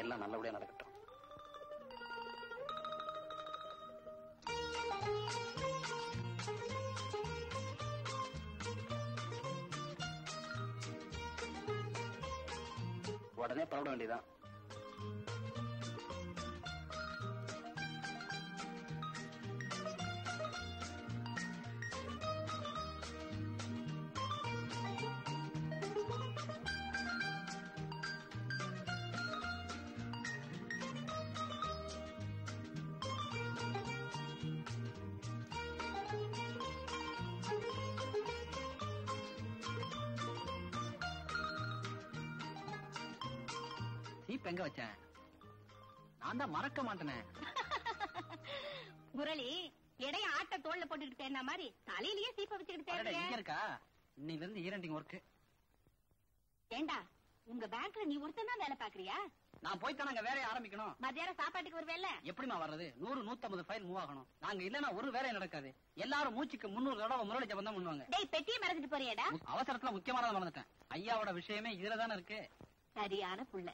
எல்லாம் நல்லபடியா நடக்கட்டும் உடனே புறப்பட வேண்டியதான் சீப் எங்க வச்சேன் நான் தான் மறக்க மாட்டேனே முரளி எடைய ஆட்ட தோல்ல போட்டுக்கிட்டு தேடின மாதிரி தலையிலேயே சீப்ப வச்சுக்கிட்டு அடடே, இங்க தேடுறியே. இருக்கா இன்னையில இருந்து ஈரண்டிங் ஒர்க் ஏண்டா உங்க பேங்க்ல நீ ஒருத்தன் தான் வேலை பாக்குறியா நான் போய் தான் நாங்க வேலையை ஆரம்பிக்கணும் மத்தியானம் சாப்பாட்டுக்கு வருவேல்ல எப்படிமா வர்றது நூறு நூத்தம்பது ஃபைல் மூவ் ஆகணும் நாங்க இல்லனா ஒரு வேலையும் நடக்காது எல்லாரும் மூச்சுக்கு முன்னூறு தடவை முரளி ஜபம் தான் பண்ணுவாங்க டேய் பெட்டியை மறந்துட்டு போறியேடா அவசரத்துல முக்கியமானதை மறந்துட்டேன் ஐயாவோட விஷயமே இதுல தானே இருக்கு சரியான புள்ள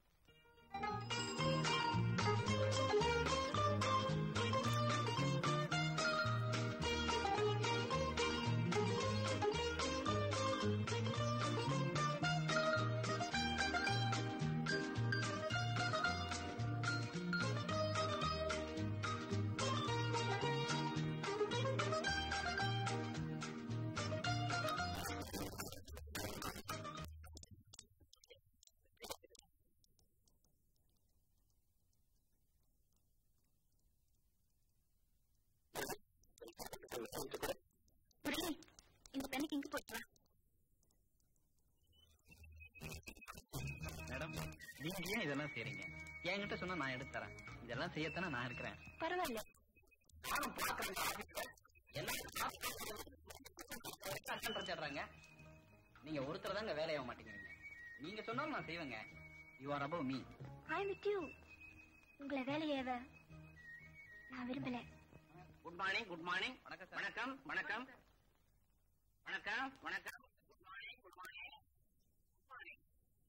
முரளி இந்த பெண்ணுக்கு இங்க போட்டு வா மேடம் நீங்க ஏன் இதெல்லாம் செய்றீங்க என்கிட்ட சொன்னா நான் எடுத்து தரேன் இதெல்லாம் செய்யத்தானே நான் இருக்கிறேன் பரவாயில்ல தேடுறாங்க நீங்க ஒருத்தர் தாங்க வேலையாக மாட்டேங்கிறீங்க நீங்க சொன்னாலும் நான் செய்வேங்க you are above me I with you உங்களை வேலையேவ நான் விரும்பல குட் மார்னிங் குட் மார்னிங் வணக்கம் வணக்கம் வணக்கம் வணக்கம் வணக்கம் good morning good morning good morning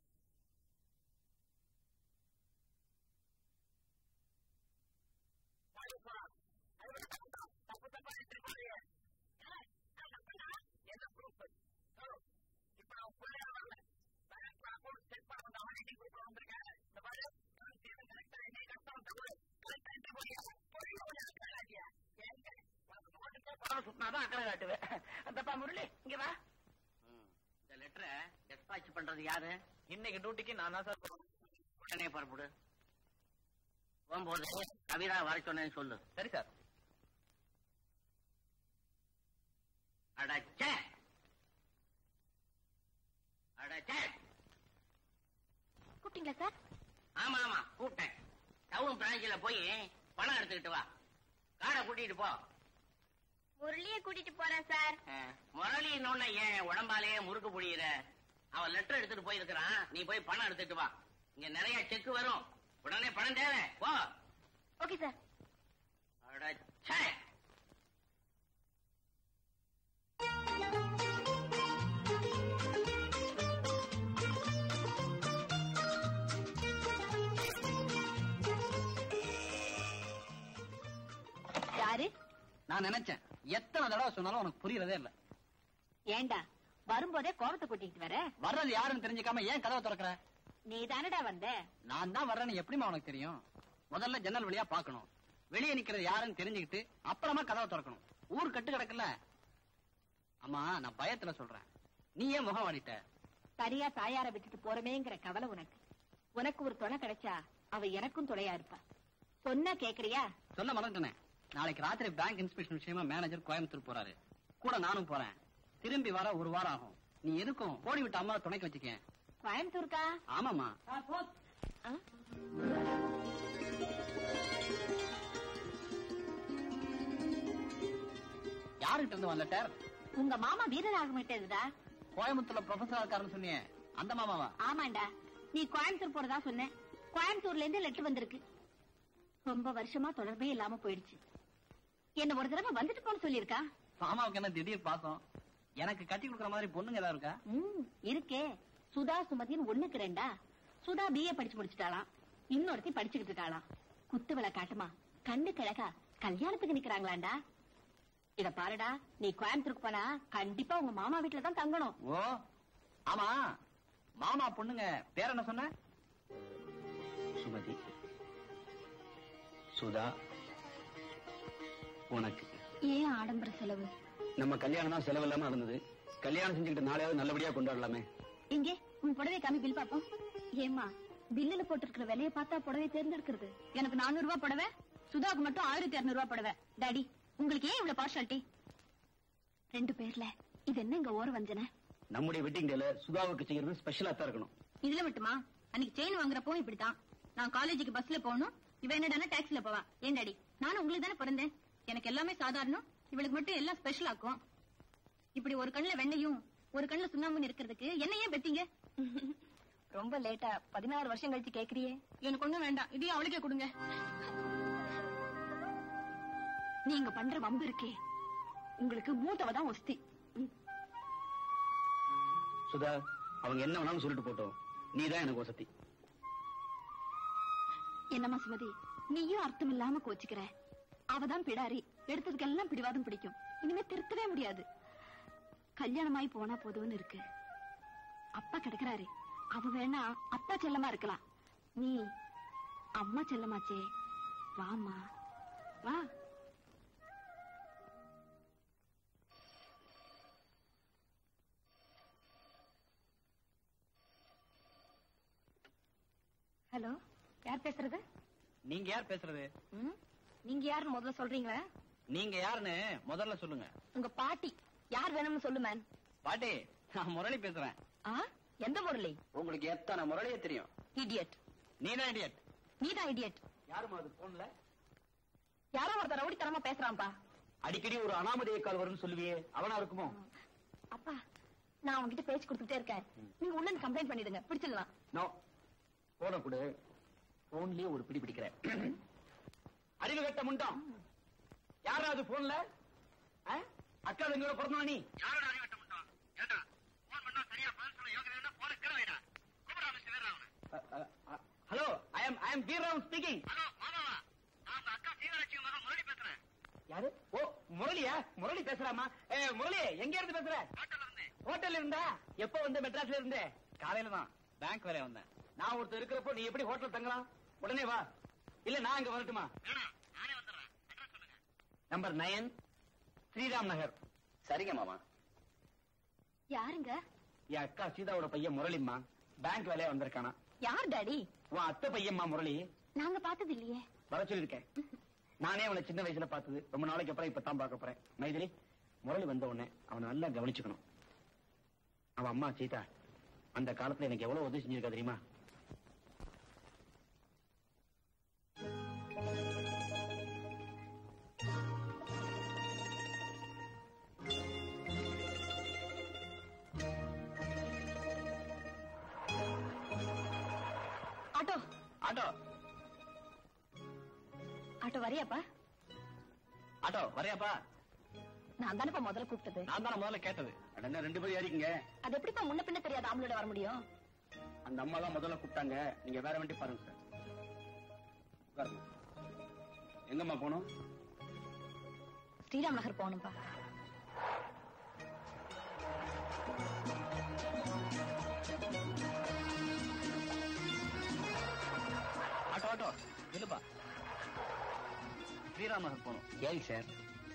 சுத்தினாதான் அக்கறை காட்டுவேன் அந்தப்பா முரளி இங்க வா இந்த லெட்டரை டெஸ்பாச் பண்றது யாரு இன்னைக்கு டியூட்டிக்கு நான் தான் சார் உடனே புறப்படு போகும்போது கவிதா வர சொன்னேன்னு சொல்லு சரி சார் அடச்சே அடச்சே கூப்பிட்டீங்களா சார் ஆமா ஆமா கூப்பிட்டேன் டவுன் பிராஞ்சில போய் பணம் எடுத்துக்கிட்டு வா காரை கூட்டிட்டு போ முரளிய கூட்டிட்டு போறேன் சார் முரளி இன்னொன்னு ஏன் உடம்பாலேயே முறுக்கு புடியிற அவன் லெட்டர் எடுத்துட்டு போயிருக்கிறான் நீ போய் பணம் எடுத்துட்டு வா இங்க நிறைய செக் வரும் உடனே பணம் தேவை போ ஓகே சார் அடச்சே யாரு நான் நினைச்சேன் எத்தனை தடவை சொன்னாலும் உனக்கு புரியறதே இல்ல ஏண்டா வரும்போதே கோபத்தை கூட்டிட்டு வர வர்றது யாருன்னு தெரிஞ்சுக்காம ஏன் கதவை திறக்கிற நீ தானடா வந்த நான் தான் வர்றேன்னு எப்படிமா உனக்கு தெரியும் முதல்ல ஜன்னல் வழியா பார்க்கணும் வெளியே நிக்கிறது யாருன்னு தெரிஞ்சுக்கிட்டு அப்புறமா கதவை திறக்கணும் ஊர் கட்டு கிடக்குல்ல அம்மா நான் பயத்துல சொல்றேன் நீ ஏன் முகம் வாடிட்ட சரியா தாயார விட்டுட்டு போறமேங்கிற கவலை உனக்கு உனக்கு ஒரு துணை கிடைச்சா அவ எனக்கும் துணையா இருப்பா சொன்னா கேக்குறியா சொல்ல மறந்துட்டேனே நாளைக்கு ராத்திரி பேங்க் இன்ஸ்பெக்ஷன் விஷயமா மேனேஜர் கோயம்புத்தூர் போறாரு கூட நானும் போறேன் திரும்பி வர ஒரு வாரம் ஆகும் நீ எதுக்கும் ஓடி விட்டு அம்மா துணைக்கு வச்சுக்க கோயம்புத்தூருக்கா ஆமாமா ஆ? யாருகிட்ட இருந்து வந்த லெட்டர் உங்க மாமா வீரராகமிட்டதுடா கோயம்புத்தூர்ல ப்ரொஃபசரா இருக்காருன்னு சொன்னியே அந்த மாமாவா ஆமாண்டா நீ கோயம்புத்தூர் போறதா சொன்ன கோயம்புத்தூர்ல இருந்து லெட்டர் வந்திருக்கு ரொம்ப வருஷமா தொடர்பே இல்லாம போயிடுச்சு என்ன ஒரு தடவை வந்துட்டு போன்னு சொல்லியிருக்கா மாமாவுக்கு என்ன திடீர் பாசம் எனக்கு கட்டி கொடுக்குற மாதிரி பொண்ணுங்க ஏதாவது இருக்கா ம் இருக்கே சுதா சுமதின்னு ஒண்ணுக்கு ரெண்டா சுதா பிஏ படிச்சு முடிச்சிட்டாளாம் இன்னொருத்தி படிச்சுக்கிட்டு இருக்காளாம் குத்து விளை காட்டுமா கண்ணு கிழக்கா கல்யாணத்துக்கு நிக்கிறாங்களாண்டா இத பாருடா நீ கோயம்புத்தூருக்கு போனா கண்டிப்பா உங்க மாமா வீட்டுல தான் தங்கணும் ஓ ஆமா மாமா பொண்ணுங்க பேர் என்ன சொன்ன சுமதி சுதா உனக்கு ஏன் ஆடம்பர செலவு நம்ம கல்யாணம் தான் செலவு இல்லாம நடந்தது கல்யாணம் செஞ்சுக்கிட்டு நாளையாவது நல்லபடியா கொண்டாடலாமே இங்கே உன் புடவை காமி பில் பாப்போம் ஏமா பில்லுல போட்டிருக்கிற விலையை பார்த்தா புடவை தேர்ந்தெடுக்கிறது எனக்கு நானூறு ரூபாய் புடவை சுதாவுக்கு மட்டும் ஆயிரத்தி இருநூறு ரூபாய் புடவை டாடி உங்களுக்கு ஏன் இவ்வளவு பார்ஷாலிட்டி ரெண்டு பேர்ல இது என்ன இங்க ஓர வஞ்சனை நம்முடைய வெட்டிங் டேல சுதாவுக்கு செய்யறது ஸ்பெஷலா தான் இருக்கணும் இதுல மட்டுமா அன்னைக்கு செயின் வாங்குறப்போ இப்படித்தான் நான் காலேஜுக்கு பஸ்ல போகணும் இவ என்னடானா டாக்ஸில போவா ஏன் டாடி நானும் உங்களுக்கு தானே பிறந்தேன் எனக்கு எல்லாமே சாதாரணம் இவளுக்கு மட்டும் எல்லாம் ஸ்பெஷல் ஆக்கும் இப்படி ஒரு கண்ணுல வெண்ணையும் ஒரு கண்ணுல சுண்ணாம்புன்னு இருக்கிறதுக்கு என்ன ஏன் பெத்தீங்க ரொம்ப லேட்டா பதினாறு வருஷம் கழிச்சு கேக்குறியே எனக்கு ஒண்ணும் வேண்டாம் இதையும் அவளுக்கே கொடுங்க நீங்க பண்ற வம்பு இருக்கே உங்களுக்கு மூத்தவ தான் ஒஸ்தி சுதா அவங்க என்ன வேணாலும் சொல்லிட்டு போட்டோம் நீ தான் எனக்கு வசதி என்னம்மா சுமதி நீயும் அர்த்தம் இல்லாம கோச்சுக்கிற அவதான் பிடாரி எடுத்ததுக்கெல்லாம் பிடிவாதம் பிடிக்கும் இனிமே திருத்தவே முடியாது கல்யாணமாயி போனா போதும்னு இருக்கு அப்பா கிடக்குறாரு அவ வேணா அப்பா செல்லமா இருக்கலாம் நீ அம்மா செல்லமாச்சே வாமா வா ஹலோ யார் பேசுறது நீங்க யார் பேசுறது ம்? நீங்க யாருன்னு முதல்ல சொல்றீங்களா நீங்க யாருன்னு முதல்ல சொல்லுங்க உங்க பாட்டி யார் வேணும்னு சொல்லு மேன் பாட்டி நான் முரளி பேசுறேன் ஆ எந்த முரளி உங்களுக்கு எத்தனை முரளியே தெரியும் இடியட் நீ தான் இடியட் நீதான் இடியட் யாருமா அது போன்ல யாரோ ஒருத்தர் ரவுடித்தனமா பேசுறான்பா அடிக்கடி ஒரு அனாமதேய கால் வரும்னு சொல்லுவியே அவனா இருக்குமோ அப்பா நான் உங்ககிட்ட பேச்சு கொடுத்துட்டே இருக்கேன் நீங்க உள்ள கம்ப்ளைண்ட் பண்ணிடுங்க பிடிச்சிடலாம் நோ போன கொடு போன்லயே ஒரு பிடி பிடிக்கிறேன் அறிவு கட்ட முண்டம் யாரா அது போன்ல அக்கா எங்களோட பிறந்தா நீ யாரோட அறிவு கட்ட முண்டம் ஏண்டா போன் பண்ணா சரியா பதில் சொல்ல யோகிதா போன கிற வைடா கூப்பிடா mister Veeraravan hello I am I am Veeraravan speaking hello மாமாவா நான் உங்க அக்கா சீவராட்சி மகன் முரளி பேசுறேன் யாரு ஓ முரளியா முரளி பேசுறாமா ஏ முரளி எங்க இருந்து பேசுற ஹோட்டல்ல இருந்தேன் ஹோட்டல்ல இருந்தா எப்ப வந்து மெட்ராஸ்ல இருந்தே காலையில தான் பேங்க் வேலைய வந்தேன் நான் ஒருத்தர் இருக்கிறப்போ நீ எப்படி ஹோட்டல் தங்கலாம் உடனே வா இல்ல நான் அங்க வரட்டுமா நம்பர் நயன் ஸ்ரீராம் நகர் சரிங்க மாமா யாருங்க என் அக்கா சீதாவோட பையன் முரளிம்மா பேங்க் வேலையா வந்திருக்கானா யார் டாடி உன் அத்தை பையன்மா முரளி நாங்க பார்த்தது இல்லையே வர சொல்லிருக்கேன் நானே அவனை சின்ன வயசுல பார்த்தது ரொம்ப நாளைக்கு அப்புறம் இப்பதான் பார்க்க போறேன் மைதிலி முரளி வந்த உடனே அவனை நல்லா கவனிச்சுக்கணும் அவன் அம்மா சீதா அந்த காலத்துல எனக்கு எவ்வளவு உதவி செஞ்சிருக்கா தெரியுமா ஆட்டோ ஆட்டோ ஆட்டோ வரியாப்பா ஆட்டோ வரையாப்பா நான் தானப்பா முதல்ல கூப்பிட்டது நான் தானே முதல்ல கேட்டது அடங்க ரெண்டு பேரும் ஏறிக்குங்க அது எப்படிப்பா முன்ன பின்ன தெரியாத ஆம்பளோட வர முடியும் அந்த அம்மா தான் முதல்ல கூப்பிட்டாங்க நீங்க வேற வண்டி பாருங்க சார் உட்காருங்க எங்கம்மா போகணும் ஸ்ரீராம் நகர் போகணும்பா ஆட்டோ ஆட்டோ இல்லப்பா ஸ்ரீராம் நகர் போகணும் ஏறி சார்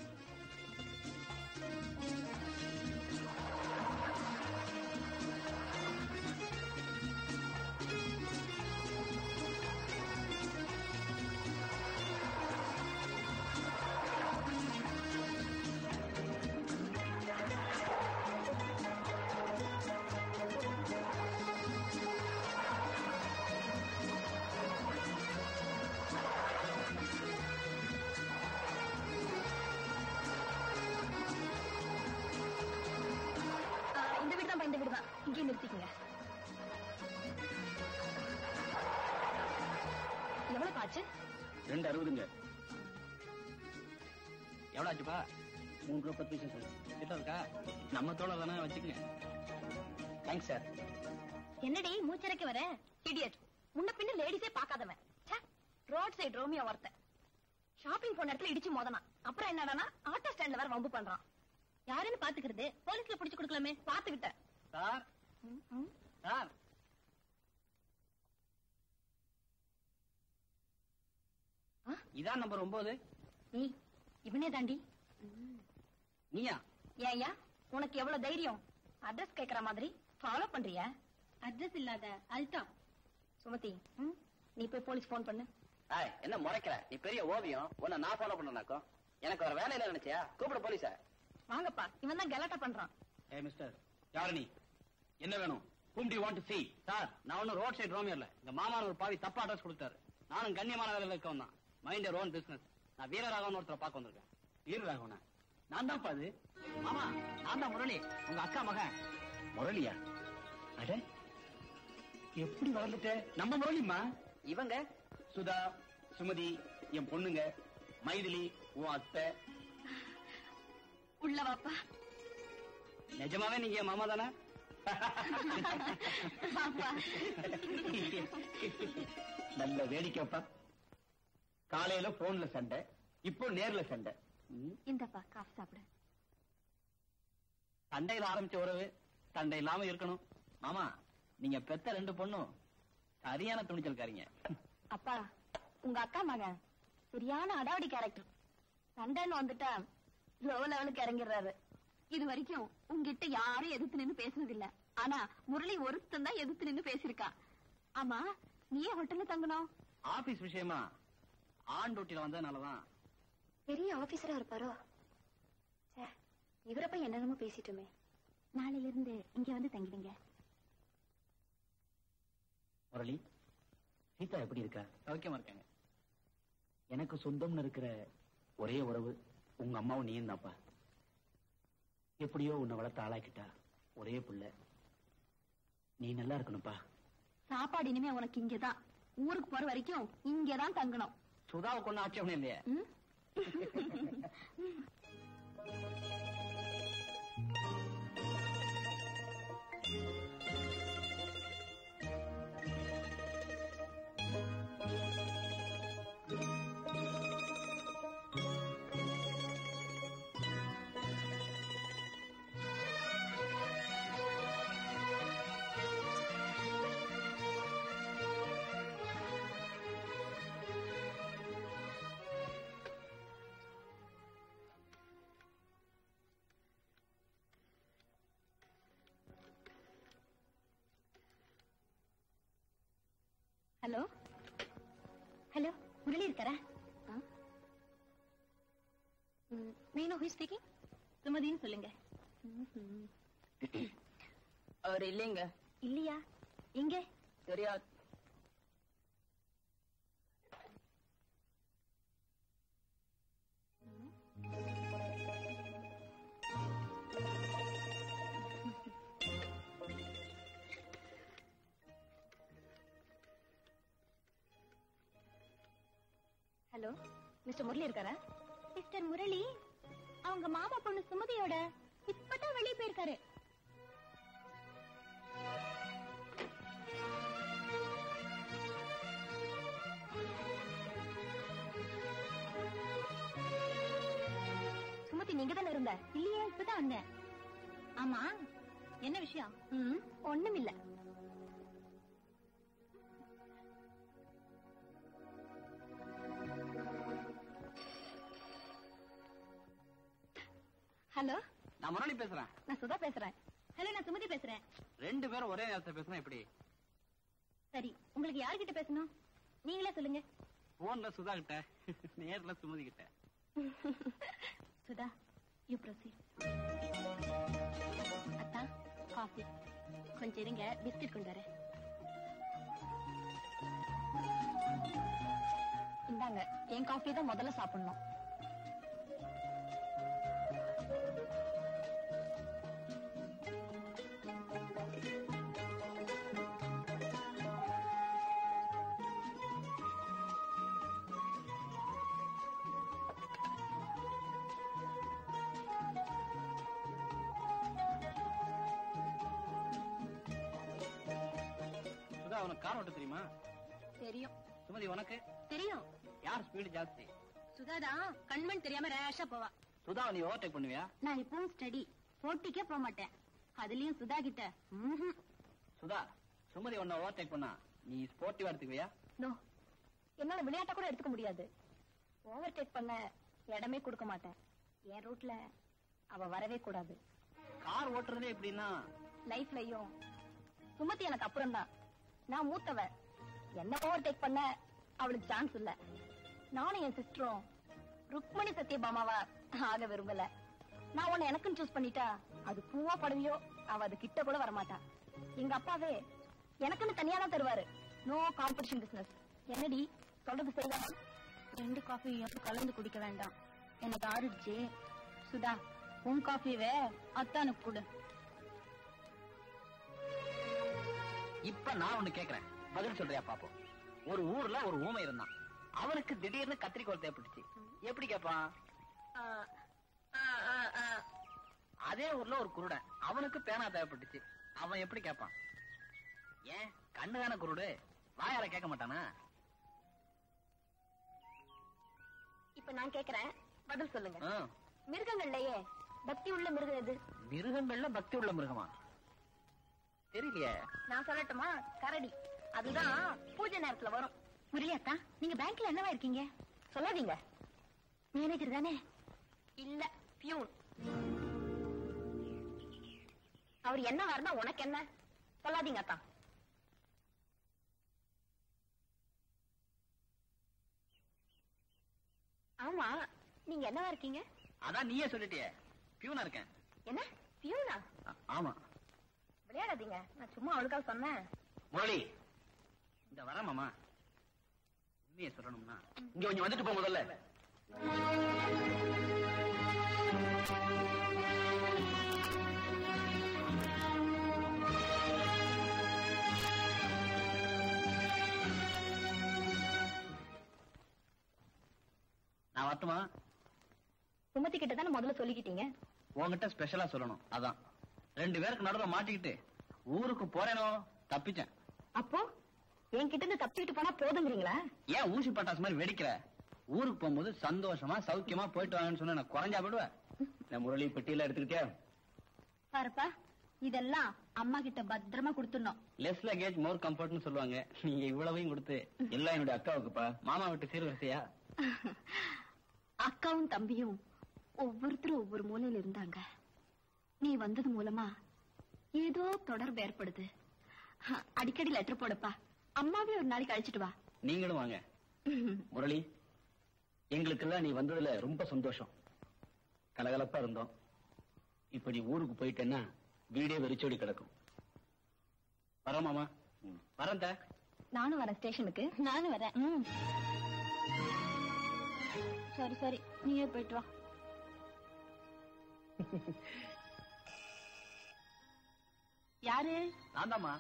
ஆ, இந்த வீடு தான் இந்த வீடு தான் இங்கேயே நிறுத்திக்கங்க எவ்வளவு ஆச்சு ரெண்டு அறுபதுங்க எவ்வளவு ஆச்சுப்பா மூணு ரூபா பத்து பைசா சார் கிட்ட இருக்கா நம்ம தோலை தானே வச்சுக்கங்க தேங்க்ஸ் சார் என்னடி மூச்சரைக்கு வர இடியட் முன்ன பின்ன லேடிஸே பார்க்காதவன் சைடு ரோமியோ ஒருத்தன் ஷாப்பிங் போன இடத்துல இடிச்சு மோதனான் அப்புறம் என்னடானா ஆட்டோ ஸ்டாண்ட்ல வேற வம்பு பண்றான் யாருன்னு பாத்துக்கிறது போலீஸ்ல புடிச்சு கொடுக்கலாமே பாத்துக்கிட்டேன் சார் சார் ஆ? இதான் நம்பர் ஒன்பது நீ இவனே தாண்டி நீயா ஏயா உனக்கு எவ்வளவு தைரியம் அட்ரஸ் கேக்குற மாதிரி ஃபாலோ பண்றியா அட்ரஸ் இல்லாத அல்டா சுமதி ம், நீ போய் போலீஸ் போன் பண்ணு ஏய், என்ன முறைக்கிற நீ பெரிய ஓவியம் உன்னை நான் ஃபாலோ பண்ணனாக்கும் எனக்கு ஒரு வேலையில நினைச்சியா கூப்பிட போலீஸ வாங்கப்பா இவன் தான் கலாட்டா பண்றான் ஏ மிஸ்டர் யாரு நீ என்ன வேணும் whom do you want to see sir நான் ஒன்னும் ரோட் சைடு ரோமியோ இல்ல எங்க மாமான ஒரு பாவி தப்பா அட்ரஸ் கொடுத்தாரு நானும் கண்ணியமான வேலையில இருக்கவன் தான் மைண்ட் யோர் ஓன் பிசினஸ் நான் வீரராகவன் ஒருத்தரை பார்க்க வந்திருக்கேன் வீரராகவனா நான் தான் பாது மாமா நான் தான் முரளி உங்க அக்கா மகன் முரளியா அட எப்படி வளர்ந்துட்ட நம்ம முரளிமா இவங்க சுதா சுமதி என் பொண்ணுங்க மைதிலி உன் அத்தை உள்ள வாப்பா நிஜமாவே நீங்க என் மாமா தானே வாப்பா நல்ல வேடிக்கைப்பா காலையில போன்ல சண்டை இப்போ நேர்ல சண்டை ம், இந்தப்பா காஃபி சாப்பிடு சண்டையில ஆரம்பிச்ச உறவு சண்டை இல்லாம இருக்கணும் மாமா நீங்க பெத்த ரெண்டு பொண்ணும் சரியான துணிச்சல்காரிங்க அப்பா உங்க அக்கா மகன் சரியான அடாவடி கேரக்டர் சண்டைன்னு வந்துட்டா லோ லெவலுக்கு இறங்கிடுறாரு இது வரைக்கும் உங்ககிட்ட யாரும் எதிர்த்து நின்னு பேசுனது இல்ல ஆனா முரளி ஒருத்தன் தான் எதிர்த்து நின்னு பேசியிருக்கா ஆமா நீயே ஹோட்டல்ல தங்கணும் ஆபீஸ் விஷயமா ஆண் டூட்டில வந்ததுனாலதான் பெரிய ஆபீசரா இருப்பாரோ இவரை போய் என்னென்னமோ பேசிட்டுமே நாளையில இருந்து இங்க வந்து தங்கிடுங்க முரளி சீதா எப்படி இருக்கா சௌக்கியமா இருக்காங்க எனக்கு சொந்தம்னு இருக்கிற ஒரே உறவு உங்க அம்மாவும் நீயும் தான்ப்பா எப்படியோ உன்னை வளர்த்து ஆளாக்கிட்டா ஒரே புள்ள நீ நல்லா இருக்கணும்ப்பா சாப்பாடு இனிமே உனக்கு இங்கதான் ஊருக்கு போற வரைக்கும் இங்கதான் தங்கணும் சுதாவுக்கு ஒன்னும் ஆட்சேபம் இல்லையே ம்? ஹலோ ஹலோ முரளி இருக்காரா மீனோ ஹூ ஸ்பீக்கிங் சுமதின்னு சொல்லுங்க அவர் இல்லைங்க இல்லையா எங்க தெரியாது ஹலோ மிஸ்டர் முரளி இருக்காரா மிஸ்டர் முரளி அவங்க மாமா பொண்ணு சுமதியோட இப்பதான் வெளியே போயிருக்காரு சுமதி நீங்க தானே இருந்த இல்லையே இப்பதான் வந்தேன் ஆமா என்ன விஷயம் ம் ஒண்ணும் இல்ல ஹலோ நான் முரளி பேசுறேன் நான் சுதா பேசுறேன் ஹலோ நான் சுமதி பேசுறேன் ரெண்டு பேரும் ஒரே நேரத்துல பேசுனா எப்படி சரி உங்களுக்கு யார்கிட்ட பேசணும் நீங்களே சொல்லுங்க போன்ல சுதா கிட்ட நேர்ல சுமதி கிட்ட சுதா யூ ப்ரொசீட் அத்தா காஃபி கொஞ்சம் இருங்க பிஸ்கட் கொண்டு வரேன் இந்தாங்க என் காஃபி தான் முதல்ல சாப்பிடணும் சுதா உனக்கு கார் ஓட்ட தெரியுமா தெரியும் சுமதி உனக்கு தெரியும் யார் ஸ்பீடு ஜாஸ்தி சுதாதான் கண்மண் தெரியாம ரேஷா போவா சுதா நீ ஓவர்டேக் பண்ணுவியா நான் இப்பவும் ஸ்டடி போட்டிக்கே போக மாட்டேன் அதுலயும் சுதா கிட்ட ம்ஹும். சுதா சுமதி உன்னை ஓவர்டேக் பண்ணா நீ ஸ்போர்ட்டிவா எடுத்துக்குவியா நோ என்னால விளையாட்ட கூட எடுத்துக்க முடியாது ஓவர்டேக் பண்ண இடமே கொடுக்க மாட்டேன் என் ரூட்ல அவ வரவே கூடாது கார் ஓட்டுறதே எப்படின்னா லைஃப்லயும் சுமதி எனக்கு அப்புறம் தான் நான் மூத்தவ என்ன ஓவர்டேக் பண்ண அவளுக்கு சான்ஸ் இல்ல நானும் என் சிஸ்டரும் ருக்மணி சத்யபாமாவா ஆக விரும்பல நான் உன்னை எனக்குன்னு சூஸ் பண்ணிட்டா அது பூவா படவையோ அவ அது கிட்ட கூட வரமாட்டா எங்க அப்பாவே எனக்குன்னு தனியா தான் தருவாரு நோ காம்படிஷன் பிசினஸ் என்னடி சொல்றது சரிதான் ரெண்டு காஃபியும் கலந்து குடிக்க வேண்டாம் எனக்கு ஆறுச்சு சுதா உன் காஃபியவே அத்தானுக்கு கொடு இப்ப நான் ஒண்ணு கேக்குறேன் பதில் சொல்றியா பாப்போம் ஒரு ஊர்ல ஒரு ஊமை இருந்தான் அவனுக்கு திடீர்னு கத்திரிக்கோள் தேவைப்பட்டுச்சு எப்படி கேட்பான் அதே ஊர்ல ஒரு குருடன் அவனுக்கு பேனா தேவைப்பட்டுச்சு அவன் எப்படி கேட்பான் ஏன் கண்ணுதான குருடு வாயால கேட்க மாட்டானா இப்ப நான் கேக்குறேன் பதில் சொல்லுங்க ஆ, மிருகங்கள்லயே பக்தி உள்ள மிருகம் எது மிருகங்கள்ல பக்தி உள்ள மிருகமா தெரியலையே நான் சொல்லட்டுமா கரடி அதுதான் பூஜை நேரத்துல வரும் முரளியாத்தா நீங்க பேங்க்ல என்னவா இருக்கீங்க சொல்லாதீங்க மேனேஜர் தானே இல்ல பியூன் அவர் என்ன வரனா உனக்கு என்ன சொல்லாதீங்க அத்தா ஆமா நீங்க என்னவா இருக்கீங்க அதான் நீயே சொல்லிட்டியே பியூனா இருக்கேன் என்ன பியூனா ஆ- ஆமா விளையாடாதீங்க நான் சும்மா அவளுக்காக சொன்னேன் முரளி இந்த வர மாமா உண்மையை சொல்லணும்னா இங்க கொஞ்சம் வந்துட்டு போ முதல்ல நான் வரட்டுமா சுமதி கிட்ட தானே முதல்ல சொல்லிக்கிட்டீங்க உன்கிட்ட ஸ்பெஷலா சொல்லணும் அதான் ரெண்டு பேருக்கு நடுவுல மாட்டிக்கிட்டு ஊருக்கு போறேனோ தப்பிச்சேன் அப்போ என்கிட்ட இருந்து தப்பிட்டு போனா போதுங்கிறீங்களா ஏன் ஊசி பட்டாசு மாதிரி வெடிக்கிற ஊருக்கு போகும்போது சந்தோஷமா சௌக்கியமா போயிட்டு வாங்கன்னு சொன்னா நான் குறைஞ்சா போயிடுவேன் நான் முரளி பெட்டியில எடுத்துக்கிட்டே பாருப்பா இதெல்லாம் அம்மா கிட்ட பத்திரமா கொடுத்துடணும் லெஸ் லகேஜ் மோர் கம்ஃபர்ட்னு சொல்லுவாங்க நீங்க இவ்வளவையும் கொடுத்து எல்லாம் என்னுடைய அக்காவுக்குப்பா மாமா விட்டு சீர்வரிசையா அக்காவும் தம்பியும் ஒவ்வொருத்தரும் ஒவ்வொரு மூலையில இருந்தாங்க நீ வந்தது மூலமா ஏதோ தொடர்பு ஏற்படுது அடிக்கடி லெட்டர் போடப்பா அம்மாவே ஒரு நாளைக்கு அழைச்சிட்டு வா நீங்களும் வாங்க முரளி எங்களுக்கெல்லாம் நீ வந்ததுல ரொம்ப சந்தோஷம் கலகலப்பா இருந்தோம் இப்ப நீ ஊருக்கு போயிட்டேன்னா வீடே வெறிச்சோடி கிடக்கும் வரோம் மாமா வரேன் தா. நானும் வரேன் ஸ்டேஷனுக்கு நானும் வரேன் ம். சரி சரி நீயே போயிட்டு வா யாரு நான்தாம்மா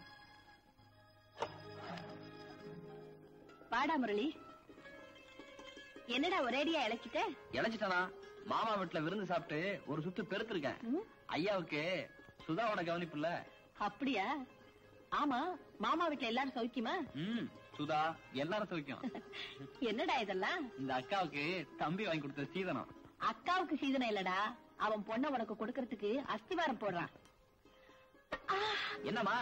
வாடா முரளி என்னடா ஒரேடியா இழைச்சிட்ட இழைச்சிட்டனா மாமா வீட்டுல விருந்து சாப்பிட்டு ஒரு சுத்து பெருத்திருக்கேன் ம்? ஐயாவுக்கு சுதாவோட கவனிப்பு இல்ல அப்படியா ஆமா மாமா வீட்ல எல்லாரும் சௌக்கியமா ம் சுதா எல்லாரும் சௌக்கியம் என்னடா இதெல்லாம் இந்த அக்காவுக்கு தம்பி வாங்கி கொடுத்த சீதனம் அக்காவுக்கு சீதனம் இல்லடா அவன் பொண்ண உனக்கு கொடுக்கறதுக்கு அஸ்திவாரம் போடுறான் ஆ, என்னம்மா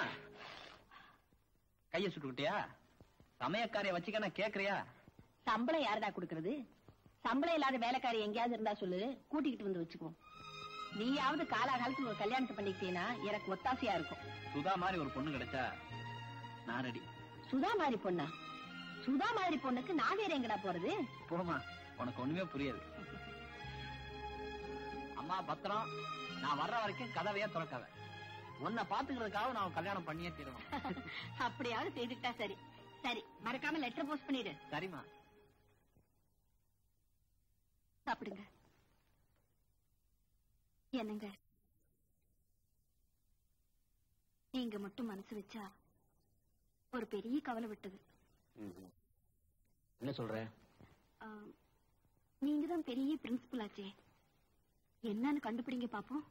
கைய சுட்டுக்கிட்டியா சமயக்காரிய வச்சுக்க நான் கேக்குறியா சம்பளம் யாருடா கொடுக்கறது சம்பளம் இல்லாத வேலைக்காரி எங்கேயாவது இருந்தா சொல்லு கூட்டிக்கிட்டு வந்து வச்சுக்குவோம் நீயாவது காலாகாலத்துக்கு ஒரு கல்யாணத்தை பண்ணிக்கிட்டீங்கன்னா எனக்கு ஒத்தாசையா இருக்கும் சுதா மாதிரி ஒரு பொண்ணு கிடைச்சா நான் ரெடி சுதா மாதிரி பொண்ணா சுதா மாதிரி பொண்ணுக்கு நான் வேற எங்கடா போறது போமா உனக்கு ஒண்ணுமே புரியாது அம்மா பத்திரம் நான் வர்ற வரைக்கும் கதவையே திறக்காத உன்னை பாத்துக்கிறதுக்காக நான் கல்யாணம் பண்ணியே தீரணும் அப்படியாவது செய்துக்கிட்டா சரி சரி மறக்காம லெட்டர் போஸ்ட் பண்ணிடு சரிம்மா சாப்பிடுங்க என்னங்க நீங்க மட்டும் மனசு வச்சா ஒரு பெரிய கவலை விட்டது என்ன சொல்ற நீங்க தான் பெரிய பிரின்சிபல் ஆச்சே என்னன்னு கண்டுபிடிங்க பாப்போம்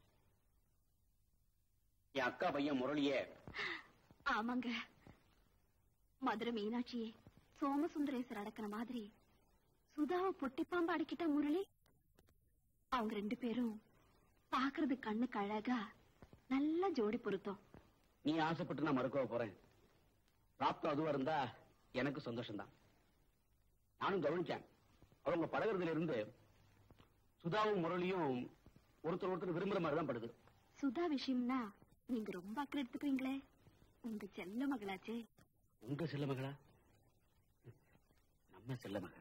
என் அக்கா பையன் முரளியே ஆமாங்க மதுரை மீனாட்சியே சோமசுந்தரேசர் அடக்கின மாதிரி சுதாவை பொட்டிப்பாம்பு அடக்கிட்ட முரளி அவங்க ரெண்டு பேரும் பாக்குறது கண்ணுக்கு அழகா நல்ல ஜோடி பொருத்தம் நீ ஆசைப்பட்டு நான் மறுக்கவ போறேன் பிராப்தம் அதுவா இருந்தா எனக்கு சந்தோஷம்தான் நானும் கவனிச்சேன் அவங்க பழகுறதுல இருந்து சுதாவும் முரளியும் ஒருத்தர் ஒருத்தர் விரும்புற மாதிரி தான் படுது சுதா விஷயம்னா நீங்க ரொம்ப அக்கறை எடுத்துக்குவீங்களே உங்க செல்ல மகளாச்சே உங்க செல்ல மகளா நம்ம செல்ல மகள்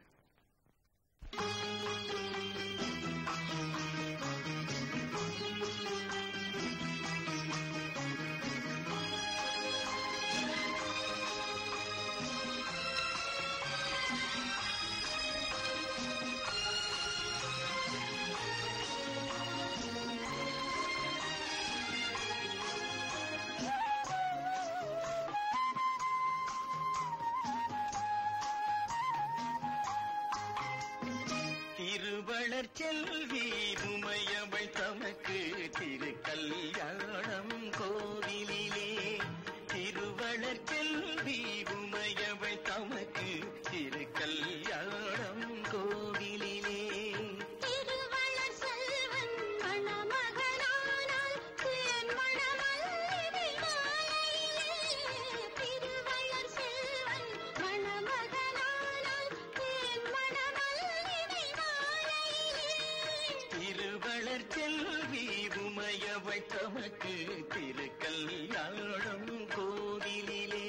திருவளர் செல்வி உமையவள் தமக்கு திரு கல்யாணம் கோவிலிலே திருவளர் செல்வி உமையவள் தமக்கு திரு கல்யாணம் கோவிலிலே திருவள்ளர் செல்வன் மணமகனானால் தேன் மணமல்லிகை மாலையிலே. திருவள்ளர் செல்வன் மணமகனானால் தேன் மணமல்லிகை மாலையிலே. திருவளர் செல்வி உமையவள் தமக்கு திரு கல்யாணம் கோவிலிலே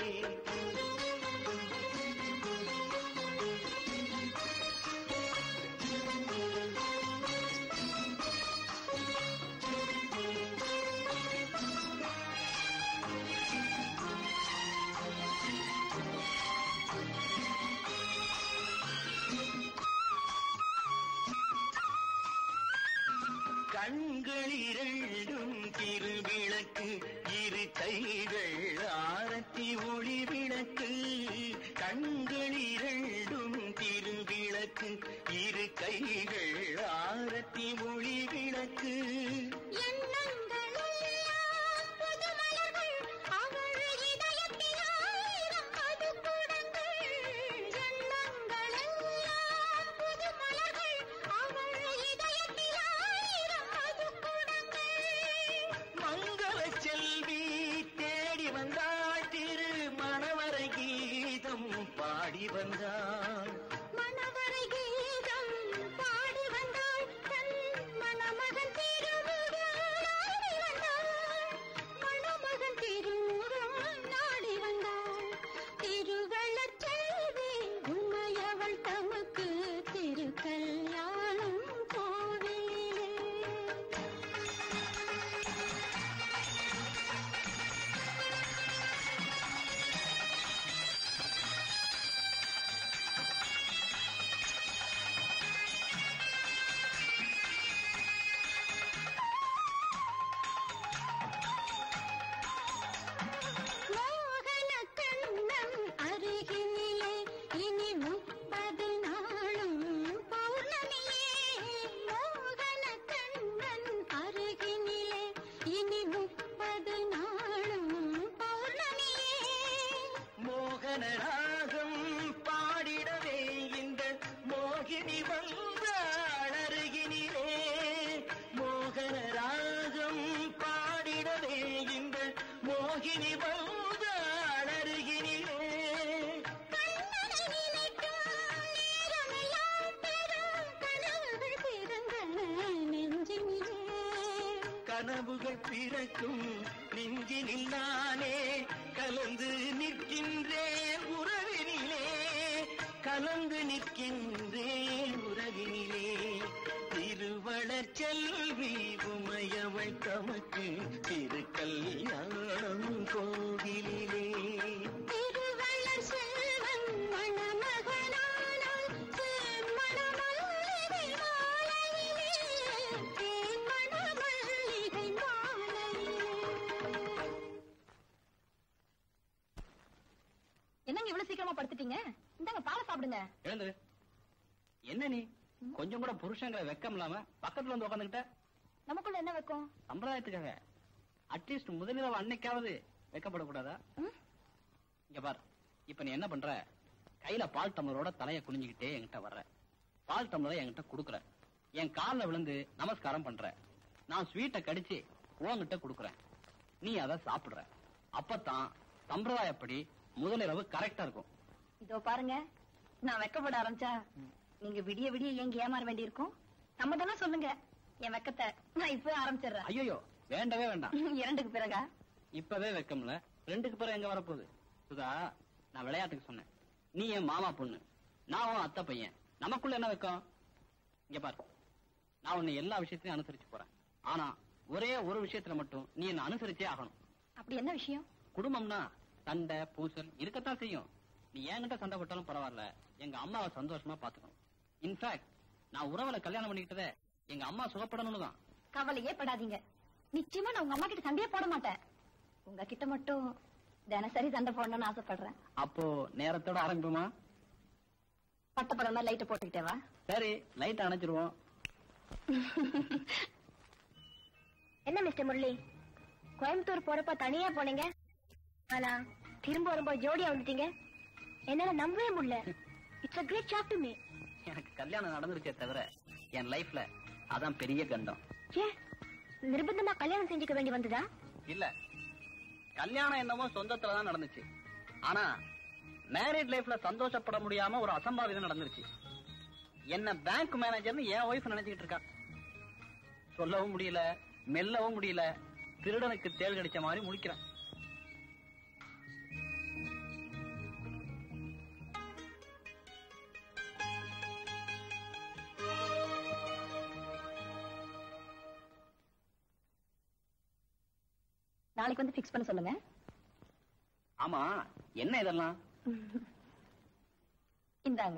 கண்கள் இரண்டும் திருவிளக்கு இரு கைகள் ஆரத்தி ஒளி விளக்கு கண்கள் இரண்டும் திருவிளக்கு இரு கைகள் ஆரத்தி ஒளி விளக்கு எண்ணங்கள் எல்லாம் புது மலர்கள், அவள் இதயத்தில் ஆயிரம் மதுக்குடங்கள். எண்ணங்கள் எல்லாம் புது மலர்கள், அவள் இதயத்தில் ஆயிரம் மதுக்குடங்கள். மங்கள செல்வி தேடி வந்தாள் திரு மணவரை கீதம் பாடி வந்தாள் மணவரை கீதம் பாடி வந்தாள் தன் மணமகன் திருமுகம் நாடி வந்தாள் மணமகன் திருமுகம் நாடி வந்தாள் திருவள்ளர் செல்வி உண்மையவள் தமக்கு திரு கல்யாணம் கோவிலே மோகன கண்ணன் அருகினிலே இனி முப்பது நாளும் பௌர்ணமியே மோகன கண்ணன் அருகினிலே இனி முப்பது நாளும் பௌர்ணமியே மோகன ராகம் பாடிடவே இந்த மோகினி வந்தாள் அருகினிலே மோகன ராகம் பாடிடவே இந்த மோகினி வந்தாள் அருகினிலே கண்ணனை நினைக்கும் நேரமெல்லாம் பெரும் கனவுகள் பிறந்தன நெஞ்சினிலே கனவுகள் பிறக்கும் நெஞ்சினில் நானே கலந்து நிற்கின்றேன் உறவினிலே கலந்து நிற்கின்றேன் உறவினிலே திருவளர் செல்வி உமையவள் தமக்கு திரு கல்யாணம் கோவிலிலே திருவள்ளர் செல்வன் மணமகனானால் தேன் மணமல்லிகை மாலையிலே தேன் மணமல்லிகை மாலையிலே என்னங்க இவ்வளவு சீக்கிரமா படுத்துட்டீங்க இந்தாங்க பாலை சாப்பிடுங்க எழுந்து என்ன நீ கொஞ்சம் கூட புருஷங்கிற வெக்கம் இல்லாம பக்கத்துல வந்து உட்காந்துக்கிட்ட நமக்குள்ள என்ன வைக்கும் சம்பிரதாயத்துக்காக அட்லீஸ்ட் முதலிரவு அன்னைக்காவது வெக்கப்படக்கூடாதா ம்? இங்க பார் இப்ப நீ என்ன பண்ற கையில பால் டம்ளரோட தலைய குனிஞ்சுக்கிட்டே என்கிட்ட வர்ற பால் டம்ளரை என்கிட்ட குடுக்குற என் கால்ல விழுந்து நமஸ்காரம் பண்ற நான் ஸ்வீட்டை கடிச்சு உன்கிட்ட குடுக்குறேன் நீ அதை சாப்பிடுற அப்பதான் சம்பிரதாயப்படி முதலிரவு கரெக்டா இருக்கும் இதோ பாருங்க நான் வெக்கப்பட ஆரம்பிச்சா நீங்க விடிய விடிய ஏங்க ஏமாற வேண்டியிருக்கும் சம்மதமா சொல்லுங்க என் வெக்கத்தை நான் இப்பவே ஆரம்பிச்சிடுறேன் ஐயோ வேண்டவே வேண்டாம் இரண்டுக்கு பிறகா இப்பவே வெக்கம்ல ரெண்டுக்கு பிறகு எங்க வரப்போகுது சுதா நான் விளையாட்டுக்கு சொன்னேன் நீ என் மாமா பொண்ணு நான் உன் அத்தை பையன் நமக்குள்ள என்ன வெக்கம் இங்க பாரு நான் உன்னை எல்லா விஷயத்தையும் அனுசரிச்சு போறேன் ஆனா ஒரே ஒரு விஷயத்துல மட்டும் நீ என்ன அனுசரிச்சே ஆகணும் அப்படி என்ன விஷயம் குடும்பம்னா சண்டை பூசல் இருக்கத்தான் செய்யும் நீ என்கிட்ட சண்டை போட்டாலும் பரவாயில்ல எங்க அம்மாவை சந்தோஷமா பாத்துக்கணும் இன்ஃபேக்ட் நான் உறவுல கல்யாணம் பண்ணிக்கிட்டதே எங்க அம்மா சுகப்படணும்னு தான் கவலையே படாதீங்க நிச்சயமா நான் உங்க அம்மா கிட்ட சண்டையே போட மாட்டேன் உங்க கிட்ட மட்டும் தினசரி சண்டை போடணும்னு ஆசைப்படுறேன் அப்போ நேரத்தோட ஆரம்பிப்போமா பட்டப்படம் மாதிரி லைட்டை போட்டுக்கிட்டே வா சரி லைட் அணைச்சிருவோம் என்ன மிஸ்டர் முரளி கோயம்புத்தூர் போறப்ப தனியா போனீங்க ஆனா திரும்ப வரும்போது ஜோடியா வந்துட்டீங்க என்னால நம்பவே முடியல it's a great shock to me எனக்கு கல்யாணம் நடந்துருச்சே தவிர என் லைஃப்ல அதான் பெரிய கண்டம் ஏ நிர்பந்தமா கல்யாணம் செஞ்சுக்க வேண்டி வந்ததா இல்ல கல்யாணம் என்னமோ சொந்தத்துல தான் நடந்துச்சு ஆனா மேரிட் லைஃப்ல சந்தோஷப்பட முடியாம ஒரு அசம்பாவிதம் நடந்துருச்சு என்ன பேங்க் மேனேஜர்னு என் ஒய்ஃப் நினைச்சுக்கிட்டு இருக்கா சொல்லவும் முடியல மெல்லவும் முடியல திருடனுக்கு தேள் கடிச்ச மாதிரி முழிக்கிறேன் நாளைக்கு வந்து ஃபிக்ஸ் பண்ண சொல்லுங்க ஆமா என்ன இதெல்லாம் இந்தாங்க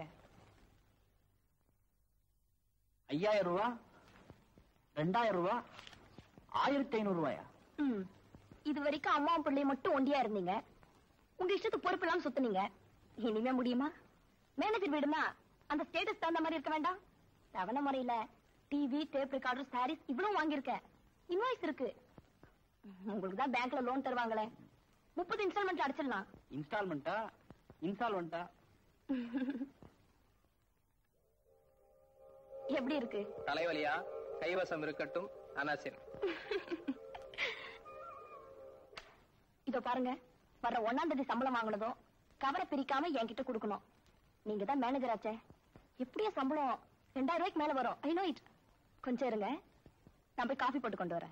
ஐயாயிரம் ரூபா ரெண்டாயிரம் ரூபா ஆயிரத்தி ஐநூறு ரூபாயா ம். இது வரைக்கும் அம்மாவும் பிள்ளையும் மட்டும் ஒண்டியா இருந்தீங்க உங்க இஷ்டத்துக்கு பொறுப்பு இல்லாம சுத்துனீங்க இனிமே முடியுமா மேனேஜர் வீடுனா அந்த ஸ்டேட்டஸ் தகுந்த மாதிரி இருக்க வேண்டாம் தவணை முறையில டிவி டேப் ரெக்கார்டர் சாரீஸ் இவ்வளவு வாங்கியிருக்கேன் இன்வாய்ஸ் இருக்கு உங்களுக்கு தான் பேங்க்ல லோன் தருவாங்களே முப்பது இன்ஸ்டால்மெண்ட்ல அடிச்சிடலாம் இன்ஸ்டால்மெண்டா இன்ஸ்டால்மெண்டா எப்படி இருக்கு தலைவலியா கைவசம் இருக்கட்டும் அனாசின் இதோ பாருங்க வர்ற ஒண்ணாம் தேதி சம்பளம் வாங்கினதும் கவரை பிரிக்காம என்கிட்ட கொடுக்கணும் நீங்க தான் மேனேஜர் ஆச்சே எப்படியும் சம்பளம் ரெண்டாயிரம் ரூபாய்க்கு மேல வரும் ஐ நோ இட் கொஞ்சம் இருங்க நான் போய் காஃபி போட்டு கொண்டு வரேன்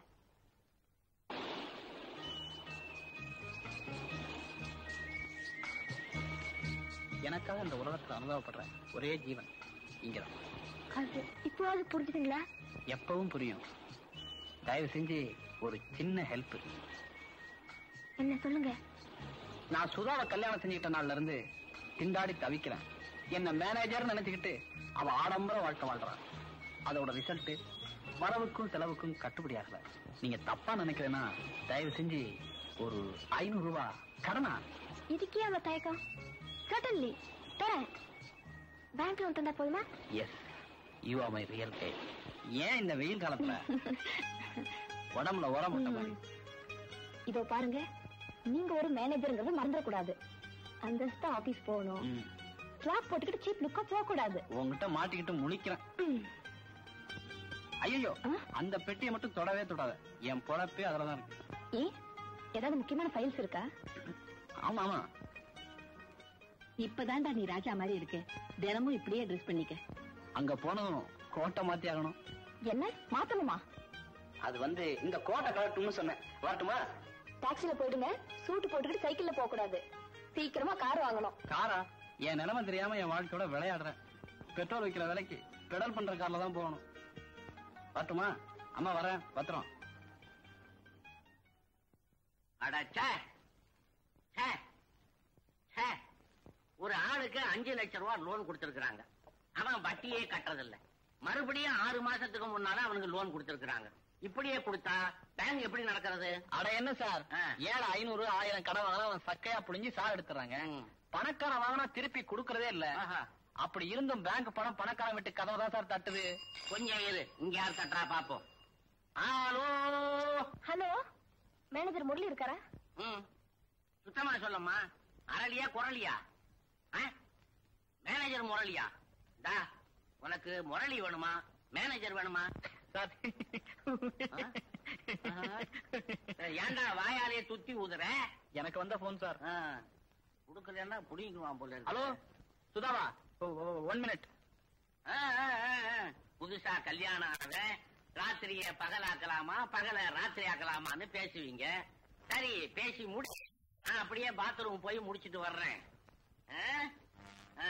எனக்காக இந்த உலகத்துல அனுபவப்படுற ஒரே ஜீவன் இங்கதான் அது இப்போவாது புரிஞ்சுதுங்களா எப்பவும் புரியும் தயவு செஞ்சு ஒரு சின்ன ஹெல்ப் என்ன சொல்லுங்க நான் சுதாவை கல்யாணம் செஞ்சுக்கிட்ட நாள்ல இருந்து திண்டாடி தவிக்கிறேன் என்ன மேனேஜர் நினைச்சுக்கிட்டு அவ ஆடம்பர வாழ்க்கை வாழ்றான் அதோட ரிசல்ட் வரவுக்கும் செலவுக்கும் கட்டுப்படி ஆகல நீங்க தப்பா நினைக்கிறேன்னா தயவு செஞ்சு ஒரு ஐநூறு ரூபாய் கடனா இதுக்கே அவ தயக்கம் சடன்லி தரேன் பேங்க்ல வந்து தந்தா போதுமா yes you are my real கை ஏன் இந்த வெயில் காலத்துல உடம்புல உரம் போட்ட மாதிரி இதோ பாருங்க நீங்க ஒரு மேனேஜருங்கிறத மறந்துடக்கூடாது அந்தஸ்தா ஆபீஸ் போகணும் ம். கிளாக் போட்டுக்கிட்டு சீப் லுக்கா போக கூடாது உன்கிட்ட மாட்டிக்கிட்டு முழிக்கிறேன் ஐயோ அந்த பெட்டியை மட்டும் தொடவே தொடாத என் பொழப்பே அதுலதான் இருக்கு ஏ ஏதாவது முக்கியமான ஃபைல்ஸ் இருக்கா ஆமா ஆமா இப்பதான்டா நீ ராஜா மாதிரி இருக்க தினமும் இப்படியே ட்ரெஸ் பண்ணிக்க அங்க போனதும் கோட்டை மாத்தி ஆகணும் என்ன மாத்தணுமா அது வந்து இந்த கோட்டை கலட்டும்னு சொன்னேன் வரட்டுமா டாக்ஸில போயிடுங்க சூட்டு போட்டுக்கிட்டு சைக்கிள்ல போக கூடாது சீக்கிரமா கார் வாங்கணும் காரா என் நிலைமை தெரியாம என் வாழ்க்கையோட விளையாடுறேன் பெட்ரோல் வைக்கிற விலைக்கு பெடல் பண்ற கார்ல தான் போகணும் வரட்டுமா அம்மா வரேன் பத்திரம் அடச்சே ச்சே, ச்சே. ஒரு ஆளுக்கு அஞ்சு லட்சம் ரூபாய் லோன் கொடுத்திருக்காங்க அவன் வட்டியே கட்டுறதில்ல மறுபடியும் ஆறு மாசத்துக்கு முன்னால அவனுக்கு லோன் கொடுத்திருக்காங்க இப்படியே கொடுத்தா பேங்க் எப்படி நடக்கிறது அட என்ன சார் ஆ. ஏழை ஐநூறு ஆயிரம் கடன் வாங்கினா அவன் சக்கையா புழிஞ்சு சார் எடுத்துறாங்க ம். பணக்காரன் வாங்கினா திருப்பி கொடுக்கறதே இல்ல ஆஹா. அப்படி இருந்தும் பேங்க் பணம் பணக்காரன் வீட்டு கதவை தான் சார் தட்டுது கொஞ்சம் இரு இங்க யார் கட்டுறா பாப்போம் ஹலோ ஹலோ மேனேஜர் முரளி இருக்காரா ம் சுத்தமா சொல்லம்மா அரளியா குரலியா ஆ? மேனேஜர் முரளியா டா உனக்கு முரளி வேணுமா மேனேஜர் வேணுமா சார் ஏன்டா வாயாலே துத்தி ஊதுற எனக்கு வந்த போன் சார் ஆ, குடுக்கலன்னா புடிங்குவான் போல இருக்கு. ஹலோ சுதாவா ஒன் மினிட் ஆ, ஆ, ஆ, ஆ. புதுசா கல்யாணம் ஆனவன் ராத்திரிய பகலாக்கலாமா பகல ராத்திரி ஆக்கலாமான்னு பேசுவீங்க சரி பேசி முடி நான் அப்படியே பாத்ரூம் போய் முடிச்சிட்டு வர்றேன் ஆ? ஆ.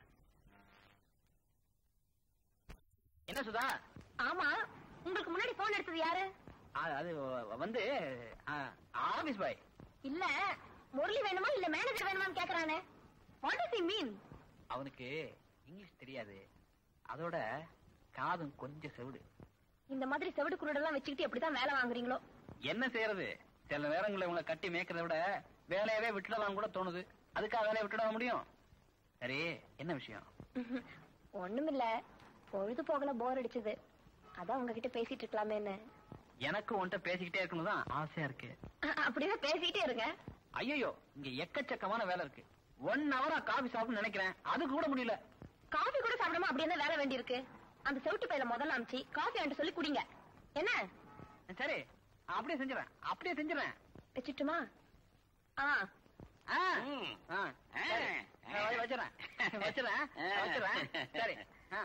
என்ன சுதா ஆமா உங்களுக்கு முன்னாடி போன் எடுத்தது யாரு அது அது வந்து ஆபீஸ் பாய் இல்ல முரளி வேணுமா இல்ல மேனேஜர் வேணுமான்னு கேக்குறானே வாட் டஸ் he மீன் அவனுக்கு இங்கிலீஷ் தெரியாது அதோட காதும் கொஞ்சம் செவிடு இந்த மாதிரி செவிடு குருடெல்லாம் வச்சுக்கிட்டு எப்படிதான் வேலை வாங்குறீங்களோ என்ன செய்யறது சில நேரங்களில் உங்களை கட்டி மேய்க்கிறத விட வேலையவே விட்டுடலாம் கூட தோணுது அதுக்காக வேலையை விட்டுட முடியும் சரி என்ன விஷயம் ஒண்ணுமில்ல பொழுது போகல போர் அடிச்சது அதான் உங்ககிட்ட பேசிட்டு இருக்கலாமேன்னு எனக்கு உன்கிட்ட பேசிக்கிட்டே இருக்கணும் தான் ஆசையா இருக்கு அ- அப்படியே பேசிட்டே இருங்க ஐயோ இங்க எக்கச்சக்கமான வேலை இருக்கு ஒன் ஹவரா காபி சாப்பிடணும்னு நினைக்கிறேன் அது கூட முடியல காஃபி கூட சாப்பிடாம அப்படியே தான் வேலை வேண்டி இருக்கு அந்த செவிட்டு பையில முதல்ல அமிச்சு காஃபி வாங்கிட்டு சொல்லி குடிங்க என்ன சரி அப்படியே செஞ்சுறேன் அப்படியே செஞ்சுறேன் வச்சுட்டுமா ஆ ஆ, ம். ஆ, சரி. நான் வை- வச்சிடுறேன் வச்சிடுறேன் வச்சிடுறேன் சரி ஆ.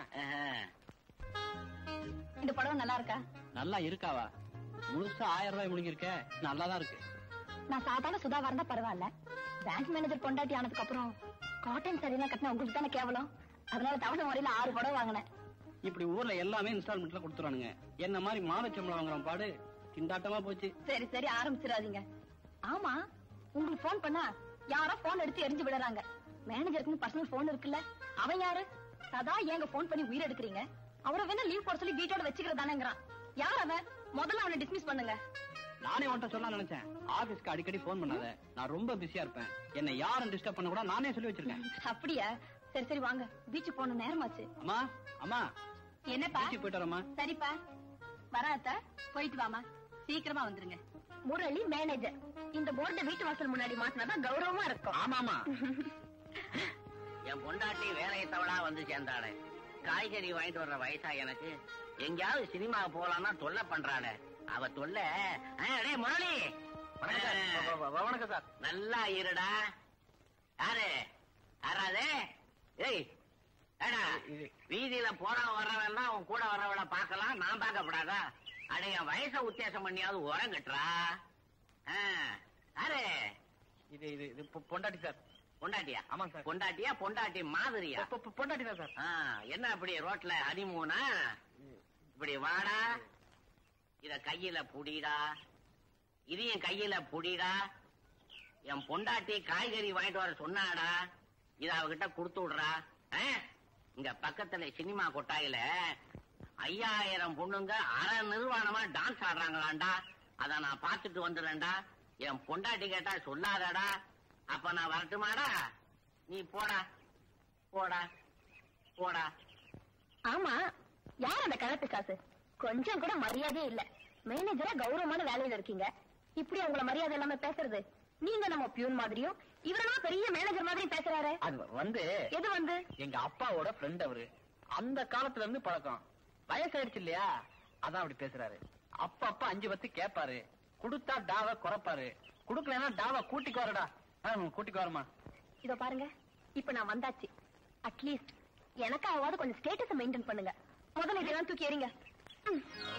இந்த படம் நல்லா இருக்கா நல்லா இருக்காவா முழுசா ஆயிரம் ரூபாய் முடிஞ்சிருக்க நல்லாதான் இருக்கு நான் சாதாரண சுதாவா இருந்தா பரவாயில்ல பேங்க் மேனேஜர் பொண்டாட்டி ஆனதுக்கு அப்புறம் காட்டன் சரியெல்லாம் கட்டினா உங்களுக்கு தானே கேவலம் அதனால தவணை முறையில ஆறு படம் வாங்கினேன் இப்படி ஊர்ல எல்லாமே இன்ஸ்டால்மெண்ட்ல கொடுத்துறானுங்க என்ன மாதிரி மாத சம்பளம் வாங்குறோம் பாடு திண்டாட்டமா போச்சு சரி சரி ஆரம்பிச்சிடாதீங்க ஆமா உங்களுக்கு போன் பண்ணா யாரோ போன் எடுத்து எரிஞ்சு விடுறாங்க மேனேஜருக்கு பர்சனல் போன் இருக்குல்ல அவன் யாரு சதா ஏங்க போன் பண்ணி உயிர் எடுக்கிறீங்க அவரை வேணா லீவ் போட சொல்லி வீட்டோட வச்சுக்கிறதானேங்கிறான் யார் அவன் முதல்ல அவனை டிஸ்மிஸ் பண்ணுங்க நானே உன்கிட்ட சொல்ல நினைச்சேன் ஆபீஸ்க்கு அடிக்கடி போன் பண்ணாத நான் ரொம்ப பிஸியா இருப்பேன் என்னை யாரும் டிஸ்டர்ப் பண்ண கூட நானே சொல்லி வச்சிருக்கேன் அப்படியா சரி சரி வாங்க பீச் போன நேரமாச்சு அம்மா அம்மா என்னப்பா பீச்சுக்கு போயிட்டு வரேம்மா சரிப்பா வராத்த போயிட்டு வாமா சீக்கிரமா வந்துருங்க முரளி மேனேஜர் இந்த போர்டை வீட்டு வாசல் முன்னாடி மாட்டினாதான் கௌரவமா இருக்கும் ஆமாமா என் பொண்டாட்டி வேலையை தவளா வந்து சேர்ந்தாளே காய்கறி வாங்கிட்டு வர்ற வயசா எனக்கு எங்கேயாவது சினிமா போலாம்னா தொல்லை பண்றாளே அவ தொல்லை ஆ, டேய் முரளி வணக்கம் சார் வ- வ- வ- வணக்கம் சார் நல்லா இருடா யாரு யாராது ஏய் ஏடா இது- வீதியில போறவன் வர்றவன் உன் கூட வர்றவள பார்க்கலாம் நான் பார்க்கப்படாதா அட என் வயசை உத்தேசம் பண்ணியாவது உரம் கட்டுறா ஆ, யாரு இது இது இது பொ- பொண்டாட்டி சார் பொண்டாட்டியா ஆமாங்க சார். பொண்டாட்டியா பொண்டாட்டி மாதிரியா பொ- பொ- பொண்டாட்டி தான் சார் ஆ, என்ன அப்படி ரோட்ல ஹனிமூனா இப்படி வாடா இத கையில புடிடா இதையும் கையில புடிடா என் பொண்டாட்டி காய்கறி வாங்கிட்டு வர சொன்னாடா இத அவகிட்ட கொடுத்து விடுறா ஆ? இங்க பக்கத்துல சினிமா கொட்டாயில ஐயாயிரம் பொண்ணுங்க அரை நிர்வாணமா டான்ஸ் ஆடுறாங்களாண்டா அத நான் பார்த்துட்டு வந்துடுறேன்டா என் பொண்டாட்டி கேட்டா சொல்லாதடா அப்ப நான் வரட்டுமாடா நீ போடா போடா போடா ஆமா யார் அந்த கலப்பு காசு கொஞ்சம் கூட மரியாதையே இல்ல மேனேஜரா கௌரவமான வேலையில இருக்கீங்க இப்படி உங்களை மரியாதை இல்லாம பேசுறது நீங்க நம்ம பியூன் மாதிரியும் இவரெல்லாம் பெரிய மேனேஜர் மாதிரியும் பேசுறாரு அது வந்து எது வந்து எங்க அப்பாவோட ஃப்ரெண்ட் அவரு அந்த காலத்துல இருந்து பழக்கம் வயசாயிடுச்சு இல்லையா அதான் அப்படி பேசுறாரு அப்ப அப்ப அஞ்சு பத்து கேப்பாரு குடுத்தா டாவ குறைப்பாரு குடுக்கலன்னா டாவ கூட்டிக்கு வரடா கூட்டிக்கு வரமா இதோ பாருங்க இப்ப நான் வந்தாச்சு அட்லீஸ்ட் எனக்காவது கொஞ்சம் ஸ்டேட்டஸ் மெயின்டைன் பண்ணுங்க முதல்ல இதெல்லாம் தூக்கி எறிங்க ம்.